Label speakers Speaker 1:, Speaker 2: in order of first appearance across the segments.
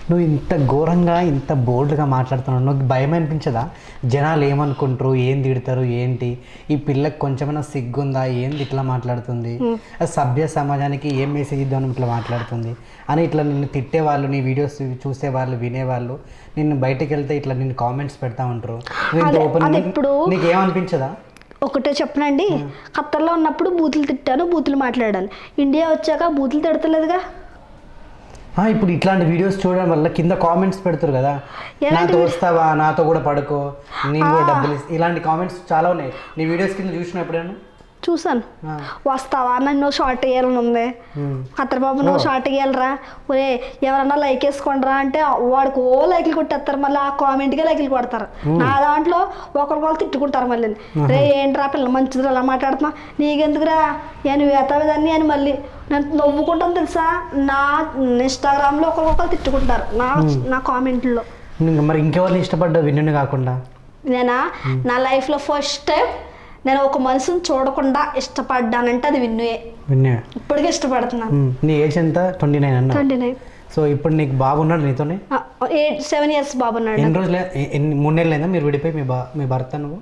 Speaker 1: నువ్వు ఇంత ఘోరంగా ఇంత బోల్డ్గా మాట్లాడుతున్నావు నువ్వు భయం అనిపించదా జనాలు ఏమనుకుంటారు ఏం తిడతారు ఏంటి ఈ పిల్లకి కొంచెమైనా సిగ్గుందా ఏంది ఇట్లా మాట్లాడుతుంది అది సభ్య సమాజానికి ఏం మెసేజ్ ఇద్దామని ఇట్లా మాట్లాడుతుంది అని ఇట్లా నిన్ను తిట్టేవాళ్ళు నీ వీడియోస్ చూసేవాళ్ళు వినేవాళ్ళు నిన్ను బయటకు వెళ్తే ఇట్లా నిన్ను కామెంట్స్ పెడతా ఉంటారు నువ్వు ఇంత
Speaker 2: అదే-
Speaker 1: ఓపెన్
Speaker 2: అది ఎప్పుడు?
Speaker 1: నీకు ఏమనిపించదా
Speaker 2: ఒకటే చెప్పనండి ఖత్తర్లో ఉన్నప్పుడు బూతులు తిట్టాను బూతులు మాట్లాడాను ఇండియా వచ్చాక బూతులు తిడతలేదుగా
Speaker 1: ఆ, ఇప్పుడు ఇట్లాంటి వీడియోస్ చూడడం వల్ల కింద కామెంట్స్ పెడతారు కదా
Speaker 2: ఎలాంటి
Speaker 1: నాతో వస్తావా నాతో కూడా పడుకో నేను కూడా డబ్బులు ఇస్తా ఇలాంటి కామెంట్స్ చాలా ఉన్నాయి నీ వీడియోస్ కింద చూసిన ఎప్పుడైనా
Speaker 2: చూసాను
Speaker 1: ఆ,
Speaker 2: వస్తావా నన్ను షార్ట్ వేయాలని ఉంది
Speaker 1: ఉమ్.
Speaker 2: ఖత్తర్ బాబు నువ్వు షార్ట్ వేయాలరా ఒరే ఎవరన్నా లైక్ వేసుకోండిరా అంటే వాడికి ఓ లైక్లు కొట్టేస్తారు మళ్ళీ ఆ కామెంట్కే లైక్లు కొడతారు నా దాంట్లో ఒకరికొకరు తిట్టుకుంటారు మళ్ళీ రే ఏంట్రా పిల్ల మంచిది అలా మాట్లాడుతున్నా నీకెందుకురా ఏ నువ్వు ఎత్తవేదాన్ని అని మళ్ళీ నేను నవ్వుకుంటాను తెలుసా నా ఇన్స్టాగ్రామ్లో ఒకరికొకరు తిట్టుకుంటారు నా నా కామెంట్లో
Speaker 1: ఇంక మరి ఇంకెవరిని ఇష్టపడ్డావు విన్నుని కాకుండా
Speaker 2: నేనా నా లైఫ్లో ఫస్ట్ టైం నేను ఒక మనిషిని చూడకుండా ఇష్టపడ్డానంటే అది విన్నుయే
Speaker 1: విన్నే
Speaker 2: ఇప్పటికీ ఇష్టపడుతున్నాను
Speaker 1: ఉమ్. నీ ఏజ్ ఎంత ట్వంటీ నైన్ అన్న
Speaker 2: ట్వంటీ నైన్
Speaker 1: సో ఇప్పుడు నీకు బాబు ఉన్నాడు నీతోనే
Speaker 2: ఎయిట్ సెవెన్ ఇయర్స్ బాబున్నాడు
Speaker 1: ఎన్ని రోజులు ఎన్ని మూడు నెలలు అయిందా మీరు విడిపోయి మీ బా మీ భర్త నువ్వు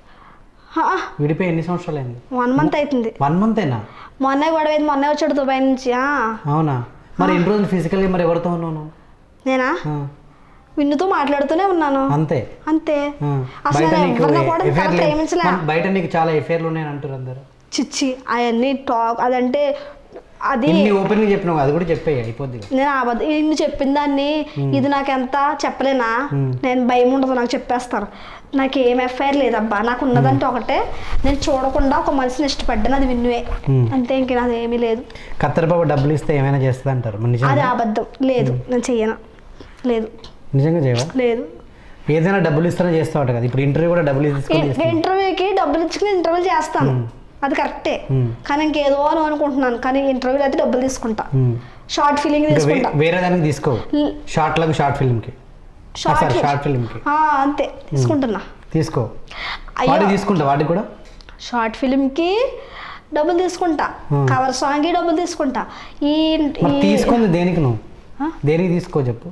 Speaker 1: విడిపోయి ఎన్ని సంవత్సరాలు అయింది
Speaker 2: వన్ మంత్ అవుతుంది
Speaker 1: వన్ మంత్ అయినా
Speaker 2: మొన్న గొడవ అయింది మొన్నే వచ్చాడు దుబాయ్ నుంచి ఆ,
Speaker 1: అవునా మరి ఎన్ని రోజులు ఫిజికల్గా మరి ఎవరితో ఉన్నావు నువ్వు?
Speaker 2: నేనా
Speaker 1: ఆ,
Speaker 2: విన్నుతో మాట్లాడుతూనే ఉన్నాను
Speaker 1: అంతే
Speaker 2: అంతే
Speaker 1: ఆ.
Speaker 2: అసలు
Speaker 1: బయట
Speaker 2: నేను
Speaker 1: నీకు
Speaker 2: ఎవరిని కూడా ఇంతలా
Speaker 1: affair లే-
Speaker 2: ప్రేమించలే.
Speaker 1: మన- బయట నీకు చాలా ఎఫేర్లు ఉన్నాయని అంటారు అందరు
Speaker 2: చిచ్చి అవన్నీ టాక్ అదంటే అది
Speaker 1: ఇన్ని ఓపెన్ గా చెప్పినావు అది కూడా చెప్పేయి అయిపోద్ది ఇక.
Speaker 2: నేను అబద్ధం ఇన్ని చెప్పిన దాన్ని ఇది నాకు ఎంత చెప్పలేనా నేను భయం ఉండదు నాకు చెప్పేస్తాను నాకు ఏం ఎఫ్ఐఆర్ లేదబ్బా నాకు ఉన్నదంటే ఒకటే నేను చూడకుండా ఒక మనిషిని ఇష్టపడ్డాను అది విన్నువే
Speaker 1: Hmm.
Speaker 2: అంతే ఇంక నాది ఏమీ లేదు
Speaker 1: కత్తెర బాబు డబ్బులు ఇస్తే ఏమైనా చేస్తుంది అంటారు మరి నిజంగా
Speaker 2: అది అబద్ధం లేదు నేను చెయ్యను లేదు
Speaker 1: నిజంగా చేయవా
Speaker 2: లేదు
Speaker 1: ఏదైనా డబ్బులు ఇస్తేనే చేస్తావు కదా ఇప్పుడు ఇంటర్వ్యూ కూడా డబ్బులు తీసుకొని చేస్తావు.
Speaker 2: ఇంటర్వ్యూకి డబ్బులు ఇచ్చుకుని ఇంటర్వ్యూ చేస్తాను అది కరెక్టే
Speaker 1: Hmm.
Speaker 2: కానీ ఇంకేదో అని అనుకుంటున్నాను కానీ ఇంటర్వ్యూలో అయితే డబ్బులు తీసుకుంటా
Speaker 1: ఉమ్.
Speaker 2: షార్ట్ ఫీలింగ్
Speaker 1: ఇంకా వే-
Speaker 2: తీసుకుంటా
Speaker 1: వేరే దానికి తీసుకో
Speaker 2: ల్-
Speaker 1: షార్ట్లకు షార్ట్ ఫిల్మ్కి
Speaker 2: షార్ట్
Speaker 1: సారీ షార్ట్ ఫిల్మ్కి
Speaker 2: ఆ, అంతే తీసుకుంటున్నా
Speaker 1: తీసుకో
Speaker 2: అయ్యో.
Speaker 1: వాటికి తీసుకుంటా వాటికి కూడా
Speaker 2: షార్ట్ ఫిలింకి డబ్బులు తీసుకుంటా
Speaker 1: Hmm.
Speaker 2: కవర్ సాంగ్కి డబ్బులు తీసుకుంటా ఈ
Speaker 1: మరి
Speaker 2: ఈ-
Speaker 1: తీసుకుంది దేనికి నువ్వు
Speaker 2: ఆ?
Speaker 1: దేనికి తీసుకో చెప్పు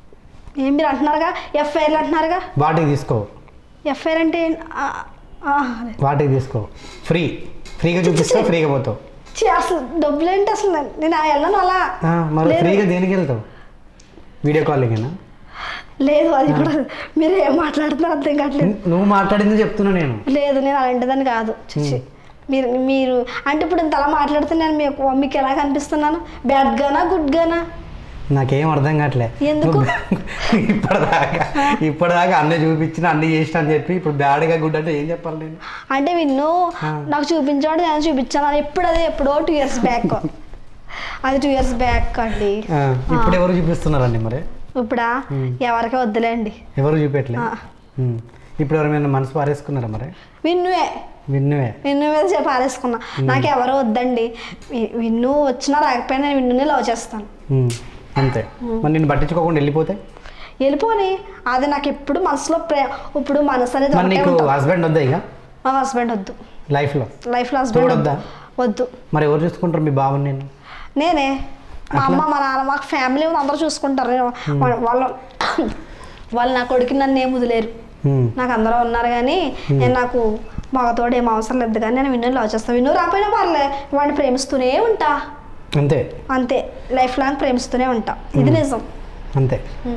Speaker 2: ఏం మీరు అంటున్నారుగా ఎఫ్ఐఆర్లు అంటున్నారుగా
Speaker 1: వాటికి తీసుకో
Speaker 2: ఎఫ్ఐఆర్ అంటే ఏం- ఆ, ఆ, అదే.
Speaker 1: వాటికి తీసుకో ఫ్రీ ఫ్రీగా చూపిస్తా ఫ్రీగా పోతావు
Speaker 2: ఛీ, అసలు డబ్బులు ఏంటి అసలు నేను- నేను ఆ వెళ్ళను అలా
Speaker 1: ఆ, మరి
Speaker 2: లేదు.
Speaker 1: ఫ్రీగా దేనికి వెళ్తావు వీడియో కాలింగేనా
Speaker 2: లేదు అది కూడా మీరు ఏం మాట్లాడుతున్నారు అర్థం కావట్లేదు
Speaker 1: నువ్వు మాట్లాడింది చెప్తున్నా నేను
Speaker 2: లేదు నేను అలాంటిదని కాదు చిచ్చి మీరు మీరు అంటే ఇప్పుడు ఇంత అలా మాట్లాడితే నేను మీకు మీకు ఎలా కనిపిస్తున్నాను బ్యాడ్ గానా గుడ్ గానా
Speaker 1: నాకేం అర్థం కావట్లే
Speaker 2: ఎందుకు?
Speaker 1: నువ్వు ఇప్పటిదాకా ఇప్పటిదాకా అన్నీ చూపించిన అన్ని చేసిన అని చెప్పి ఇప్పుడు బ్యాడ్గా గుడ్ అంటే ఏం చెప్పాలి నేను
Speaker 2: అంటే విన్ను
Speaker 1: ఆ.
Speaker 2: నాకు చూపించాడు నేను చూపించాను అది ఎప్పుడు అదే ఎప్పుడో టూ ఇయర్స్ బ్యాక్ అది టూ ఇయర్స్ బ్యాక్ అండి
Speaker 1: ఆ, ఇప్పుడు ఎవరు చూపిస్తున్నారండి మరి
Speaker 2: ఇప్పుడా ఎవరికే వద్దులేండి
Speaker 1: ఎవరు చూపెట్టలే
Speaker 2: ఆ.
Speaker 1: ఉమ్. ఇప్పుడు ఎవరైనా మనసు పారేసుకున్నారా మరి
Speaker 2: విన్నువే
Speaker 1: విన్నువే
Speaker 2: విన్ను మీద చెప్పి పారేసుకున్నా నాకు ఎవరో వద్దండి వి- విన్ను వచ్చినా రాకపోయినా నేను విన్నునే లవ్ చేస్తాను
Speaker 1: ఉమ్. అంతే మరి నేను పట్టించుకోకుండా వెళ్ళిపోతే
Speaker 2: వెళ్ళిపోని అది నాకు ఎప్పుడు మనసులో ప్రే ఇప్పుడు మనసు అనేది
Speaker 1: మరి
Speaker 2: ఒకటే
Speaker 1: నీకు
Speaker 2: ఉంటుంది.
Speaker 1: హస్బెండ్ వద్దా ఇక
Speaker 2: మా హస్బెండ్ వద్దు
Speaker 1: లైఫ్లో
Speaker 2: లైఫ్లో హస్బెండ్
Speaker 1: తోడొద్దా?
Speaker 2: వద్దు
Speaker 1: మరి ఎవరు చూసుకుంటారు మీ బాబుని నేను
Speaker 2: నేనే మా అమ్మ మా నాన్న మాకు ఫ్యామిలీ ఉంది అందరూ చూసుకుంటారు నేను వా- వాళ్ళ వాళ్ళు నా కొడుకు నన్ను ఏం వదిలేరు
Speaker 1: ఉమ్.
Speaker 2: నాకు అందరూ ఉన్నారు కానీ నేను నాకు మగతోడు ఏం అవసరం లేదు కానీ నేను విన్ను లవ్ చేస్తాను విన్ను రాపోయినా పర్లే వాడిని ప్రేమిస్తూనే ఉంటా
Speaker 1: అంతే
Speaker 2: అంతే లైఫ్ లాంగ్ ప్రేమిస్తూనే ఉంటా ఇది నిజం
Speaker 1: అంతే